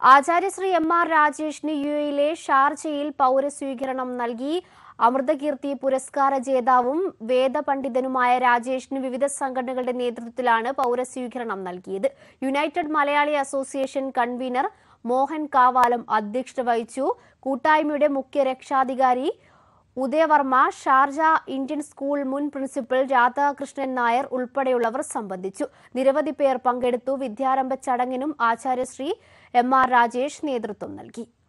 ആചാര്യശ്രീ M R രാജേഷിന് U എയിലെ ഷാർജയിൽ പൗരസ്വീകരണം നൽകി അമൃതകീർത്തി പുരസ്കാര ജേതാവും വേദപണ്ഡിതനുമായ രാജേഷിന് വിവിധ സംഘടനകളുടെ നേതൃത്വത്തിലാണ് പൗരസ്വീകരണം നൽകിയത് United Malayali association convener Mohan Kavalam അധ്യക്ഷത വഹിച്ചു കൂട്ടായ്മയുടെ മുഖ്യ രക്ഷാധികാരി ഉദയവർമ്മ ഷാർജ ഇന്ത്യൻ സ്കൂൾ മുൻ പ്രിൻസിപ്പൽ രാധാകൃഷ്ണൻ നായർ ഉൾപ്പെടെയുള്ളവർ സംബന്ധിച്ചു നിരവധി പേർ പങ്കെടുത്തു വിദ്യാരംഭ ചടങ്ങിനും ആചാര്യശ്രീ എം ആർ രാജേഷ് നേതൃത്വം നൽകി